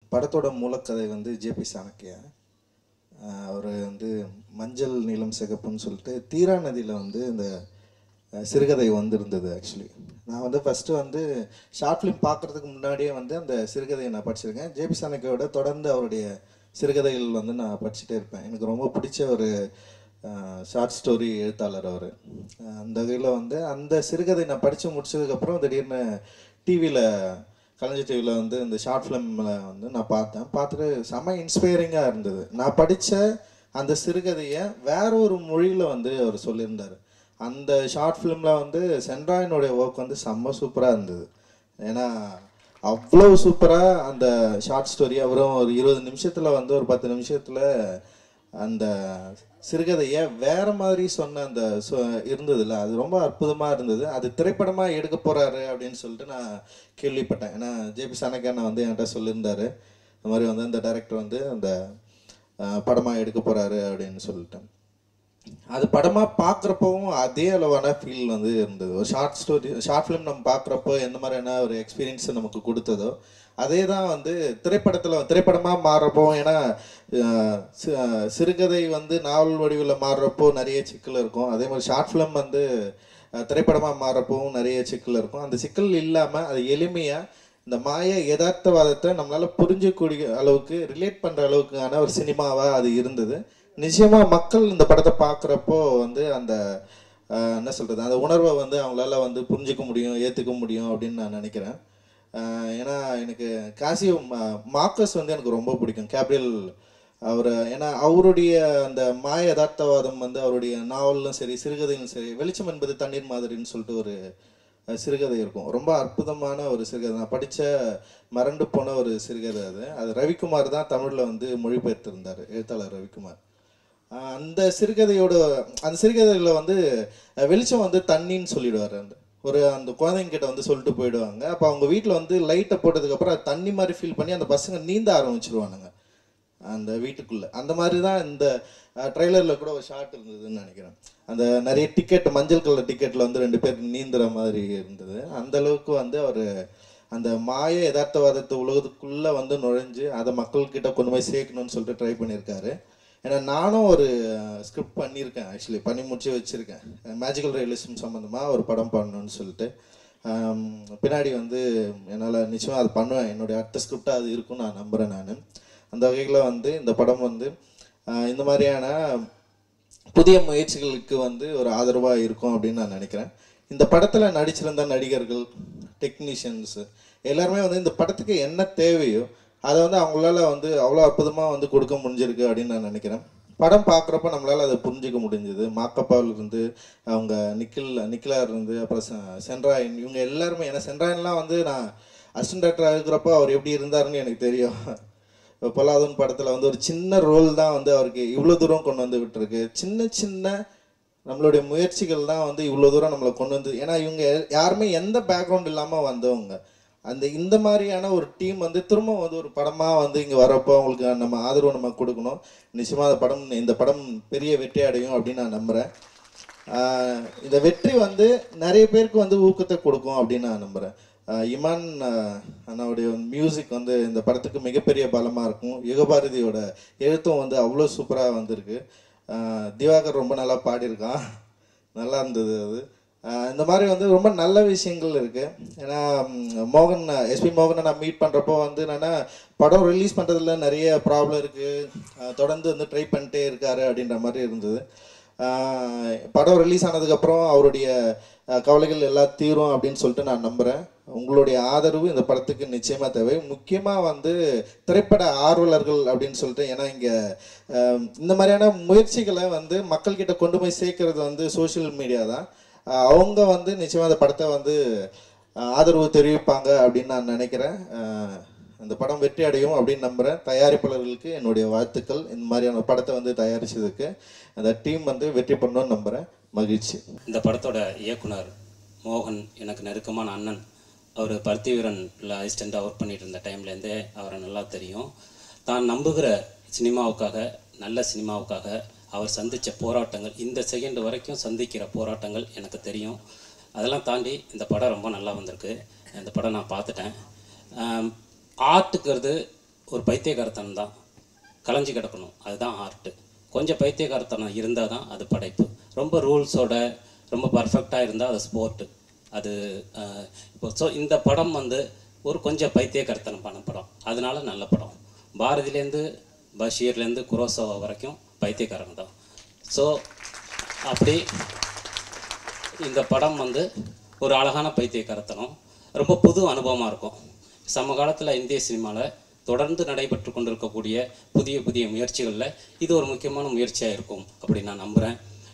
படத்தோட மூலக்கதை வந்து ஜேபி சாணக்கியா அவர் வந்து மஞ்சள் நீலம் சிகப்புன்னு சொல்லிட்டு தீரா நதியில் வந்து இந்த அஹ், சிறுகதை வந்திருந்தது ஆக்சுவலி நான் வந்து ஃபஸ்ட்டு வந்து ஷார்ட் ஃபிலிம் பார்க்குறதுக்கு முன்னாடியே வந்து அந்த சிறுகதையை நான் படிச்சிருக்கேன் ஜேபி சாணக்கியோட தொடர்ந்து அவருடைய சிறுகதைகள் வந்து நான் படிச்சுட்டே இருப்பேன் எனக்கு ரொம்ப பிடிச்ச ஒரு ஷார்ட் ஸ்டோரி எழுத்தாளர் அவர் அந்த வகையில் வந்து அந்த சிறுகதை நான் படித்து முடிச்சதுக்கப்புறம் திடீர்னு டிவியில் கலைஞர் டிவியில் வந்து இந்த ஷார்ட் ஃபிலிமில் வந்து நான் பார்த்தேன் பார்த்துட்டு செம்ம இன்ஸ்பைரிங்காக இருந்தது நான் படித்த அந்த சிறுகதையை வேற ஒரு மொழியில் வந்து அவர் சொல்லியிருந்தார் அந்த ஷார்ட் ஃபிலிமில் வந்து சென்ட்ராயினுடைய ஒர்க் வந்து செம்ம சூப்பராக இருந்தது ஏன்னா அவ்வளோ சூப்பராக அந்த ஷார்ட் ஸ்டோரி அப்புறம் ஒரு இருபது நிமிஷத்தில் வந்து ஒரு பத்து நிமிஷத்தில் அந்த சிறுகதையை வேற மாதிரி சொன்ன அந்த சொ- இருந்ததுல்ல அது ரொம்ப அற்புதமாக இருந்தது அது திரைப்படமாக எடுக்க போகிறாரு அப்படின்னு சொல்லிட்டு நான் கேள்விப்பட்டேன் ஏன்னா ஜேபி சாணக்கியானா வந்து என்கிட்ட சொல்லியிருந்தாரு இந்த மாதிரி வந்து அந்த டைரக்டர் வந்து அந்த படமாக எடுக்க போகிறாரு அப்படின்னு சொல்லிட்டேன் அது படமாக பார்க்குறப்பவும் அதே அளவான ஃபீல் வந்து இருந்தது ஒரு ஷார்ட் ஸ்டோரி ஷார்ட் ஃபிலிம் நம்ம பார்க்குறப்போ எந்த மாதிரியான ஒரு எக்ஸ்பீரியன்ஸ் நமக்கு கொடுத்ததோ அதே தான் வந்து திரைப்படத்தில் திரைப்படமாக மாறுறப்போ ஏன்னா அஹ், சி- அஹ், சிறுகதை வந்து நாவல் வடிவில் மாறுறப்போ நிறைய சிக்கல் இருக்கும் அதே மாதிரி ஷார்ட் ஃபிலிம் வந்து திரைப்படமாக மாறுறப்பவும் நிறைய சிக்கல் இருக்கும் அந்த சிக்கல் இல்லாமல் அது எளிமையாக இந்த மாய யதார்த்தவாதத்தை நம்மளால் புரிஞ்சக்கூடிய அளவுக்கு ரிலேட் பண்ணுற அளவுக்கான ஒரு சினிமாவாக அது இருந்தது நிச்சயமா மக்கள் இந்த படத்தை பார்க்குறப்போ வந்து அந்த ஆஹ், என்ன சொல்கிறது அந்த உணர்வை வந்து அவங்களால வந்து புரிஞ்சுக்க முடியும் ஏற்றுக்க முடியும் அப்படின்னு நான் நினைக்கிறேன் ஆஹ், ஏன்னா எனக்கு காசியோ மார்க்கஸ் வந்து எனக்கு ரொம்ப பிடிக்கும் கேப்ரியல் அவர் ஏன்னா அவருடைய அந்த மாய யதார்த்தவாதம் வந்து அவருடைய நாவலும் சரி சிறுகதையும் சரி வெளிச்சம் என்பது தண்ணீர் மாதிரின்னு சொல்லிட்டு ஒரு அஹ், சிறுகதை இருக்கும் ரொம்ப அற்புதமான ஒரு சிறுகதை நான் படித்த மறண்டு போன ஒரு சிறுகதை அது அது ரவிக்குமார் தான் தமிழில் வந்து மொழிபெயர்த்திருந்தார் எழுத்தாளர் ரவிக்குமார் ஆஹ் அந்த சிறுகதையோட அந்த சிறுகதையில் வந்து அஹ், வெளிச்சம் வந்து தண்ணின்னு சொல்லிடுவார் அந்த ஒரு அந்த குழந்தைங்க கிட்ட வந்து சொல்லிட்டு போயிடுவாங்க அப்போ அவங்க வீட்டில் வந்து லைட்டை போட்டதுக்கப்புறம் அது தண்ணி மாதிரி ஃபீல் பண்ணி அந்த பசங்க நீந்த ஆரம்பிச்சிருவானுங்க அந்த வீட்டுக்குள்ளே அந்த மாதிரி தான் இந்த ட்ரெய்லரில் கூட ஒரு ஷாட் இருந்ததுன்னு நினைக்கிறேன் அந்த நிறைய டிக்கெட் மஞ்சள் கலர் டிக்கெட்டில் வந்து ரெண்டு பேர் நீந்துற மாதிரி இருந்தது அந்த அளவுக்கு வந்து அவர் அந்த மாய யதார்த்தவாதத்தை உலகத்துக்குள்ளே வந்து நுழைஞ்சு அதை மக்கள்கிட்ட கொண்டு போய் சேர்க்கணும்னு சொல்லிட்டு ட்ரை பண்ணியிருக்காரு ஏன்னா நானும் ஒரு ஸ்கிரிப்ட் பண்ணியிருக்கேன் ஆக்சுவலி பண்ணி முடிச்சு வச்சுருக்கேன் மேஜிக்கல் ரியலிசம் சம்மந்தமாக ஒரு படம் பண்ணணும்னு சொல்லிட்டு ஆம், பின்னாடி வந்து என்னால் நிச்சயமாக அது பண்ணுவேன் என்னுடைய அடுத்த ஸ்கிரிப்டாக அது இருக்கும்னு நான் நம்புகிறேன் நான் அந்த வகையில் வந்து இந்த படம் வந்து ஆஹ், இந்த மாதிரியான புதிய முயற்சிகளுக்கு வந்து ஒரு ஆதரவாக இருக்கும் அப்படின்னு நான் நினைக்கிறேன் இந்த படத்தில் நடிச்சிருந்த நடிகர்கள் டெக்னீஷியன்ஸு எல்லாருமே வந்து இந்த படத்துக்கு என்ன தேவையோ அதை வந்து அவங்களால வந்து அவ்வளோ அற்புதமாக வந்து கொடுக்க முடிஞ்சிருக்கு அப்படின்னு நான் நினைக்கிறேன் படம் பார்க்குறப்ப நம்மளால் அதை புரிஞ்சுக்க முடிஞ்சது மாக்கப்பாவில் இருந்து அவங்க நிக்கில் நிக்கிலார் இருந்து அப்புறம் செ- சென்ட்ராயன் இவங்க எல்லாருமே ஏன்னா சென்ட்ராயன்லாம் வந்து நான் அசிஸ்டன்ட் டேரக்டராக இருக்கிறப்போ அவர் எப்படி இருந்தாருன்னு எனக்கு தெரியும் இப்போ பொல்லாதவன் படத்தில் வந்து ஒரு சின்ன ரோல் தான் வந்து அவருக்கு இவ்வளோ தூரம் கொண்டு வந்து விட்டுருக்கு சின்ன சின்ன நம்மளுடைய முயற்சிகள் தான் வந்து இவ்வளோ தூரம் நம்மளை கொண்டு வந்து ஏன்னா இவங்க யாருமே எந்த பேக்ரவுண்ட் இல்லாமல் வந்தவங்க அந்த இந்த மாதிரியான ஒரு டீம் வந்து திரும்ப வந்து ஒரு படமாக வந்து இங்கே வரப்போ அவங்களுக்கு நம்ம ஆதரவு நம்ம கொடுக்கணும் நிச்சயமாக அந்த படம் இந்த படம் பெரிய வெற்றி அடையும் அப்படின்னு நான் நம்புகிறேன் ஆஹ் இந்த வெற்றி வந்து நிறைய பேருக்கு வந்து ஊக்கத்தை கொடுக்கும் அப்படின்னு நான் நம்புகிறேன் இமான் ஆஹ் அண்ணாவுடைய மியூசிக் வந்து இந்த படத்துக்கு மிகப்பெரிய பலமாக இருக்கும் யுகபாரதியோட எழுத்தும் வந்து அவ்வளோ சூப்பராக வந்திருக்கு ஆஹ் திவாகர் ரொம்ப நல்லா பாடியிருக்கான் நல்லா இருந்தது அது ஆஹ் இந்த மாதிரி வந்து ரொம்ப நல்ல விஷயங்கள் இருக்கு ஏன்னா ம், மோகன் எஸ்பி மோகனை நான் மீட் பண்ணுறப்போ வந்து என்னன்னா படம் ரிலீஸ் பண்ணுறதுல நிறைய ப்ராப்ளம் இருக்கு ஆஹ் தொடர்ந்து வந்து ட்ரை பண்ணிட்டே இருக்காரு அப்படின்ற மாதிரி இருந்தது ஆஹ் படம் ரிலீஸ் ஆனதுக்கப்புறம் அவருடைய ஆஹ் கவலைகள் எல்லாம் தீரும் அப்படின்னு சொல்லிட்டு நான் நம்புகிறேன் உங்களுடைய ஆதரவு இந்த படத்துக்கு நிச்சயமாக தேவை முக்கியமாக வந்து திரைப்பட ஆர்வலர்கள் அப்படின்னு சொல்லிட்டு ஏன்னா இங்கே இந்த மாதிரியான முயற்சிகளை வந்து மக்கள்கிட்ட கொண்டு போய் சேர்க்கறது வந்து சோஷியல் மீடியா தான் ஆஹ் அவங்க வந்து நிச்சயமாக அந்த படத்தை வந்து ஆஹ் ஆதரவு தெரிவிப்பாங்க அப்படின்னு நான் நினைக்கிறேன் ஆஹ் அந்த படம் வெற்றி அடையும் அப்படின்னு நம்புகிறேன் தயாரிப்பாளர்களுக்கு என்னுடைய வாழ்த்துக்கள் இந்த மாதிரியான படத்தை வந்து தயாரிச்சதுக்கு அந்த டீம் வந்து வெற்றி பண்ணணும்னு நம்புகிறேன் மகிழ்ச்சி இந்த படத்தோட இயக்குனர் மோகன் எனக்கு நெருக்கமான அண்ணன் அவர் பருத்தி வீரன் அசிஸ்டண்ட்டாக ஒர்க் பண்ணிட்டு இருந்த டைம்லேருந்தே அவரை நல்லா தெரியும் தான் நம்புகிற சினிமாவுக்காக நல்ல சினிமாவுக்காக அவர் சந்தித்த போராட்டங்கள் இந்த செகண்ட் வரைக்கும் சந்திக்கிற போராட்டங்கள் எனக்கு தெரியும் அதெல்லாம் தாண்டி இந்த படம் ரொம்ப நல்லா வந்திருக்கு இந்த படம் நான் பார்த்துட்டேன் ஆர்ட்டுங்கிறது ஒரு பைத்தியகாரத்தனம் தான் கலைஞ்சு கிடக்கணும் அதுதான் ஆர்ட்டு கொஞ்சம் பைத்தியகாரத்தனம் இருந்தால் தான் அது படைப்பு ரொம்ப ரூல்ஸோட ரொம்ப பர்ஃபெக்டாக இருந்தால் அது ஸ்போர்ட்டு அது அஹ், இப்போ ஸோ இந்த படம் வந்து ஒரு கொஞ்சம் பைத்தியகாரத்தனம் பண்ண படம் அதனால நல்ல படம் பாரதிலேருந்து பஷீர்லேருந்து குரோசோவா வரைக்கும் பைத்தியக்காரங்க தான் ஸோ அப்படி இந்த படம் வந்து ஒரு அழகான பைத்தியக்காரத்தனம் ரொம்ப புது அனுபவமாக இருக்கும் சமகாலத்தில் இந்திய சினிமாவில் தொடர்ந்து நடைபெற்று கொண்டிருக்கக்கூடிய புதிய புதிய முயற்சிகளில் இது ஒரு முக்கியமான முயற்சியாக இருக்கும் அப்படின்னு நான் நம்புகிறேன்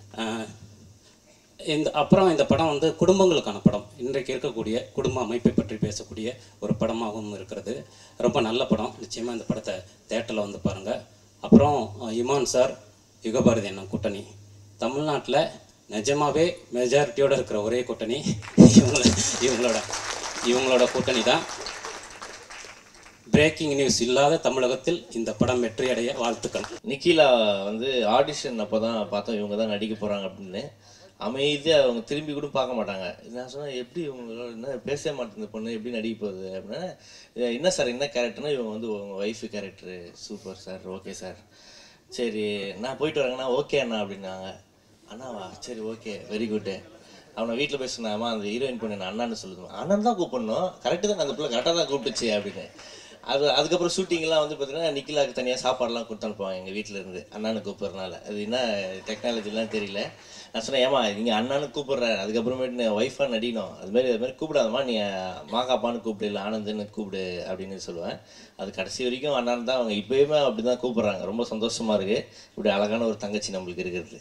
இந்த அப்புறம் இந்த படம் வந்து குடும்பங்களுக்கான படம் இன்றைக்கு இருக்கக்கூடிய குடும்ப அமைப்பை பற்றி பேசக்கூடிய ஒரு படமாகவும் இருக்கிறது ரொம்ப நல்ல படம் நிச்சயமாக இந்த படத்தை தேட்டரில் வந்து பாருங்கள் அப்புறம் அஹ், இமான் சார் யுகபாரதி அண்ணன் கூட்டணி தமிழ்நாட்டில் நிஜமாவே மெஜாரிட்டியோட இருக்கிற ஒரே கூட்டணி இவங்கள இவங்களோட இவங்களோட கூட்டணி தான் பிரேக்கிங் நியூஸ் இல்லாத தமிழகத்தில் இந்த படம் வெற்றியடைய வாழ்த்துக்கள் நிக்கிலா வந்து ஆடிஷன் அப்போ தான் பார்த்தோம் இவங்க தான் நடிக்க போகிறாங்க அப்படின்னு அமைதியாக அவங்க திரும்பி கூட பார்க்க மாட்டாங்க நான் சொன்னேன் எப்படி இவங்களோட என்ன பேசவே மாட்டேங்குது இந்த பொண்ணு எப்படி நடிக்க போகுது அப்படின்னா "இது என்ன சார் என்ன கேரக்டர்னா இவங்க வந்து உங்கள் wife character super sir okay sir சரி நான் போயிட்டு வரேங்கண்ணா ஓகே அண்ணா அப்படின்னாங்க அண்ணாவா சரி ஓகே வெரி குட்டு அவனை வீட்டில் போய் சொன்னாமா அந்த ஹீரோயின் பொண்ணு நான் அண்ணான்னு சொல்லுது அண்ணன் தான் கூப்பிடணும் கரெக்டு தான் அந்த பிள்ளை கரெக்டாக தான் கூப்பிட்டுச்சு அப்படின்னு அது அதுக்கப்புறம் ஷூட்டிங்லாம் வந்து பார்த்தீங்கன்னா நிக்கிலாக்கு தனியாக சாப்பாடுலாம் கொடுத்து அனுப்புவாங்க எங்கள் வீட்டில் இருந்து அண்ணானு கூப்பிட்றனால அது என்ன டெக்னாலஜிலாம் தெரியல நான் சொன்னேன் ஏமா நீங்கள் அண்ணானு கூப்பிட்ற அதுக்கப்புறமேட்டு நான் ஒய்ஃபாக நடிக்கணும் அது மாதிரி அது மாதிரி கூப்பிடாதம்மா நீ மாகாப்பான்னு கூப்பிடு இல்லை ஆனந்துன்னு கூப்பிடு அப்படின்னு சொல்லுவேன் அது கடைசி வரைக்கும் அண்ணான் தான் அவங்க இப்போயுமே அப்படி தான் கூப்பிட்றாங்க ரொம்ப சந்தோஷமாக இருக்குது இப்படி அழகான ஒரு தங்கச்சி நம்மளுக்கு இருக்கிறது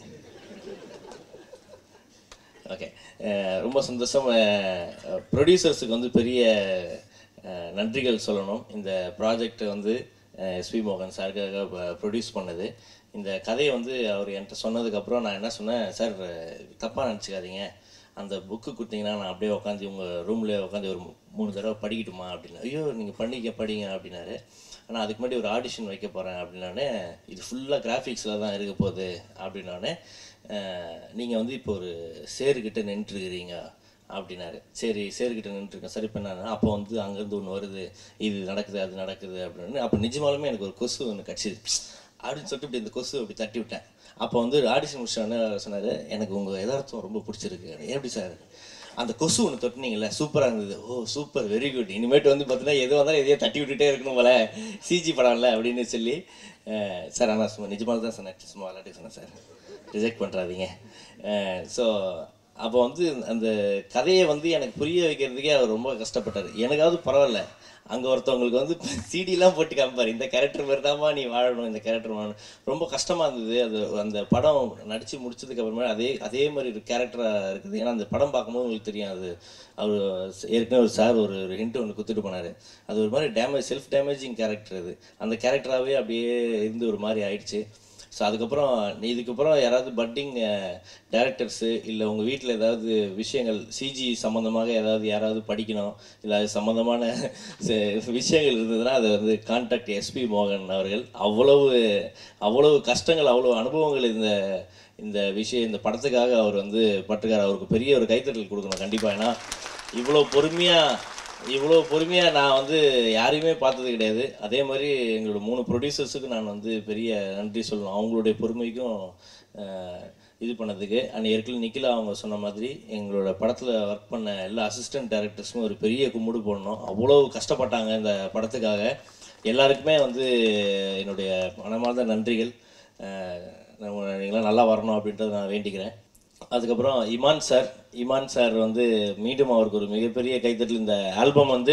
ஓகே ரொம்ப சந்தோஷம் ப்ரொடியூசர்ஸுக்கு வந்து பெரிய அஹ், நன்றிகள் சொல்லணும் இந்த ப்ராஜெக்ட் வந்து எஸ்பி மோகன் சாருக்காக ப்ரொடியூஸ் பண்ணது இந்த கதையை வந்து அவர் என்கிட்ட சொன்னதுக்கப்புறம் நான் என்ன சொன்னேன் சார் தப்பாக நினச்சிக்காதீங்க அந்த புக்கு கொடுத்தீங்கன்னா நான் அப்படியே உட்காந்து உங்கள் ரூம்லேயே உட்காந்து ஒரு மூ- மூணு தடவை படிக்கட்டுமா அப்படின்னு ஐயோ நீங்கள் பண்ணிக்க படிங்க அப்படின்னாரு ஆனால் அதுக்கு முன்னாடி ஒரு ஆடிஷன் வைக்க போகிறேன் அப்படின்னானே இது ஃபுல்லாக கிராஃபிக்ஸில் தான் இருக்க போகுது அப்படின்னானே நீங்கள் வந்து இப்போ ஒரு சேருக்கிட்ட நின்றுருக்கிறீங்க அப்படின்னாரு சரி சேருக்கிட்ட நின்றுருக்கேன் சரி பண்ணாரு அப்போ வந்து அங்கேருந்து ஒன்று வருது இது நடக்குது அது நடக்குது அப்படின்னு அப்போ நிஜமாலுமே எனக்கு ஒரு கொசு ஒன்று கடிச்சிது அப்படின்னு சொல்லிட்டு இப்படி இந்த கொசு அப்படி தட்டி விட்டேன் அப்போ வந்து ஆடிஷன் முடிச்சோடனே சொன்னார் எனக்கு உங்கள் எதார்த்தம் ரொம்ப பிடிச்சிருக்கு எப்படி சார் அந்த கொசு ஒன்று தொட்டுனீங்கல்ல சூப்பராக இருந்தது ஓ சூப்பர் வெரி குட் இனிமேட்டு வந்து பார்த்தீங்கன்னா எது வந்தாலும் எதையோ தட்டி விட்டுட்டே இருக்கணும் போல சிஜி படம்ல அப்படின்னு சொல்லி அஹ், சார் ஆனால் சும்மா நிஜமாக தான் சொன்னேன் சும்மா விளையாட்டு சொன்னேன் சார் ரிஜெக்ட் பண்ணுறாதீங்க ஸோ அப்போ வந்து அந்த கதையை வந்து எனக்கு புரிய வைக்கிறதுக்கே அவர் ரொம்ப கஷ்டப்பட்டார் எனக்காவது பரவாயில்ல அங்கே ஒருத்தவங்களுக்கு வந்து சிடிலாம் போட்டு காமிப்பார் இந்த கேரக்டர் மாதிரி தான்மா நீ வாழணும் இந்த கேரக்டர் வாழணும் ரொம்ப கஷ்டமாக இருந்தது அது அந்த படம் நடித்து முடிச்சதுக்கு அப்புறமா அதே அதே மாதிரி ஒரு கேரக்டராக இருக்குது ஏன்னா அந்த படம் பார்க்கும்போது உங்களுக்கு தெரியும் அது அவர் ஏற்கனவே ஒரு சார் ஒரு ஒரு ஹிண்ட் ஒன்று குத்துட்டு போனார் அது ஒரு மாதிரி டேமேஜ் செல்ஃப் டேமேஜிங் கேரக்டர் அது அந்த கேரக்டராகவே அப்படியே இருந்து ஒரு மாதிரி ஆயிடுச்சு ஸோ அதுக்கப்புறம் நீ இதுக்கப்புறம் யாராவது பட்டிங் டேரக்டர்ஸு இல்லை உங்கள் வீட்டில் ஏதாவது விஷயங்கள் சிஜி சம்மந்தமாக ஏதாவது யாராவது படிக்கணும் இல்லை அது சம்மந்தமான ச- விஷயங்கள் இருந்ததுன்னா அதை வந்து கான்டாக்ட் எஸ்பி மோகன் அவர்கள் அவ்வளவு அவ்வளவு கஷ்டங்கள் அவ்வளவு அனுபவங்கள் இந்த இந்த விஷயம் இந்த படத்துக்காக அவர் வந்து பட்டிருக்காரு அவருக்கு பெரிய ஒரு கைத்தட்டல் கொடுக்கணும் கண்டிப்பாக ஏன்னா இவ்வளோ பொறுமையாக இவ்வளோ பொறுமையாக நான் வந்து யாரையுமே பார்த்தது கிடையாது அதே மாதிரி எங்களோட மூணு ப்ரொடியூசர்ஸுக்கு நான் வந்து பெரிய நன்றி சொல்லணும் அவங்களுடைய பொறுமைக்கும் அஹ், இது பண்ணதுக்கு அண்ட் ஏற்கனவே நிக்கிலா அவங்க சொன்ன மாதிரி எங்களோட படத்தில் ஒர்க் பண்ண எல்லா அசிஸ்டன்ட் டைரக்டர்ஸும் ஒரு பெரிய கும்பிடு போடணும் அவ்வளோ கஷ்டப்பட்டாங்க இந்த படத்துக்காக எல்லாருக்குமே வந்து என்னுடைய மனமார்ந்த நன்றிகள் அஹ், நம்ம- நீங்களாம் நல்லா வரணும் அப்படின்றத நான் வேண்டிக்கிறேன் அதுக்கப்புறம் இமான் சார் இமான் சார் வந்து மீண்டும் அவருக்கு ஒரு மிகப்பெரிய கைத்தட்டல் இந்த ஆல்பம் வந்து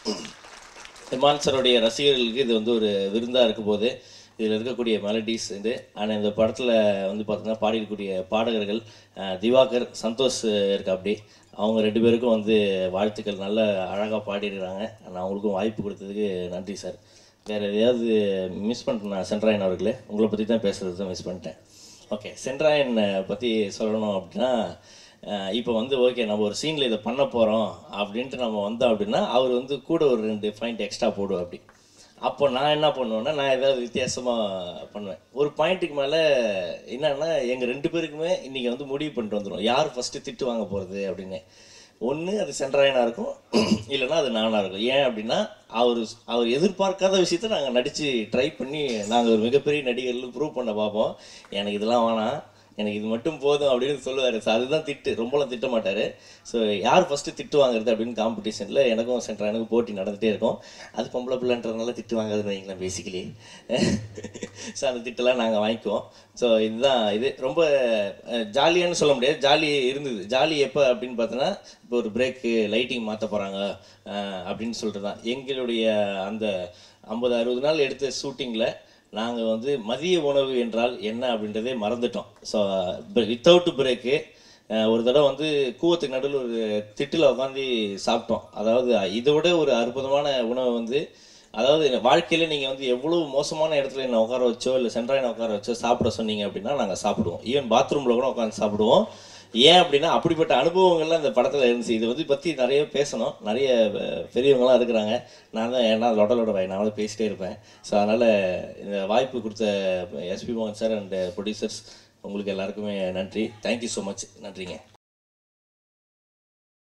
இமான் சாருடைய ரசிகர்களுக்கு இது வந்து ஒரு விருந்தாக இருக்க போது இதில் இருக்கக்கூடிய மெலடிஸ் இது ஆனால் இந்த படத்தில் வந்து பார்த்தீங்கன்னா பாடியிருக்கக்கூடிய பாடகர்கள் அஹ், திவாகர் சந்தோஷ் இருக்கா அப்படி அவங்க ரெண்டு பேருக்கும் வந்து வாழ்த்துக்கள் நல்ல அழகாக பாடியிருக்கிறாங்க நான் அவங்களுக்கும் வாய்ப்பு கொடுத்ததுக்கு நன்றி சார் வேறு எதையாவது மிஸ் பண்ணிட்டேன் சென்ட்ராயன் அவர்களே உங்களை பற்றி தான் பேசுகிறது தான் மிஸ் பண்ணிட்டேன் ஓகே சென்ட்ராயன் பற்றி சொல்லணும் அப்படின்னா இப்போ வந்து ஓகே நம்ம ஒரு சீனில் இதை பண்ண போகிறோம் அப்படின்ட்டு நம்ம வந்தோம் அப்படின்னா அவர் வந்து கூட ஒரு ரெண்டு பாயிண்ட் எக்ஸ்ட்ரா போடுவோம் அப்படி அப்போ நான் என்ன பண்ணுவேன்னா நான் ஏதாவது வித்தியாசமாக பண்ணுவேன் ஒரு பாயிண்ட்டுக்கு மேலே என்னன்னா எங்கள் ரெண்டு பேருக்குமே இன்றைக்கி வந்து முடிவு பண்ணிட்டு வந்துடும் யார் ஃபஸ்ட்டு திட்டு வாங்க போகிறது அப்படின்னு ஒன்று அது சென்ட்ராயனாக இருக்கும் இல்லைன்னா அது நானாக இருக்கும் ஏன் அப்படின்னா அவர் அவர் எதிர்பார்க்காத விஷயத்த நாங்கள் நடித்து ட்ரை பண்ணி நாங்கள் ஒரு மிகப்பெரிய நடிகர்கள் ப்ரூவ் பண்ண பார்ப்போம் எனக்கு இதெல்லாம் வேணாம் எனக்கு இது மட்டும் போதும் அப்படின்னு சொல்லுவார் ஸோ அதுதான் திட்டு ரொம்பலாம் திட்ட மாட்டார் ஸோ யார் ஃபஸ்ட்டு திட்டு வாங்குறது அப்படின்னு காம்படிஷனில் எனக்கும் சென்ட்ராயனுக்கும் போட்டி நடந்துகிட்டே இருக்கும் அது பொம்பளை பிள்ளைன்றதுனால திட்டு வாங்குறதுன்னு வைங்களேன் பேசிக்கலி ஸோ அந்த திட்டெல்லாம் நாங்கள் வாங்கிக்குவோம் ஸோ இதுதான் இது ரொம்ப ஜாலியான்னு சொல்ல முடியாது ஜாலி இருந்தது ஜாலி எப்போ அப்படின்னு பார்த்தோன்னா இப்போ ஒரு பிரேக்கு லைட்டிங் மாற்ற போகிறாங்க அப்படின்னு சொல்லிட்டு தான் எங்களுடைய அந்த ஐம்பது அறுபது நாள் எடுத்த ஷூட்டிங்கில் நாங்கள் வந்து மதிய உணவு என்றால் என்ன அப்படின்றதே மறந்துட்டோம் ஸோ வித்தவுட் பிரேக்கு ஒரு தடவை வந்து கூவத்துக்கு நடுவில் ஒரு திட்டில் உட்காந்து சாப்பிட்டோம் அதாவது இதை விட ஒரு அற்புதமான உணவை வந்து அதாவது வாழ்க்கையில் நீங்கள் வந்து எவ்வளோ மோசமான இடத்துல என்ன உட்கார வச்சோ இல்லை சென்ட்ராயனை உட்கார வச்சோ சாப்பிட சொன்னீங்க அப்படின்னா நாங்கள் சாப்பிடுவோம் ஈவன் பாத்ரூமில் கூட உட்காந்து சாப்பிடுவோம் ஏன் அப்படின்னா அப்படிப்பட்ட அனுபவங்கள்லாம் இந்த படத்தில் இருந்துச்சு இதை வந்து பற்றி நிறைய பேசணும் நிறைய அஹ், பெரியவங்களாம் இருக்கிறாங்க நான் தான் ஏன்னா லொட லொட வாய் நான் வந்து பேசிட்டே இருப்பேன் ஸோ அதனால் இந்த வாய்ப்பு கொடுத்த எஸ்பி மோகன் சார் அண்ட் ப்ரொடியூசர்ஸ் உங்களுக்கு எல்லாருக்குமே நன்றி தேங்க்யூ ஸோ மச் நன்றிங்க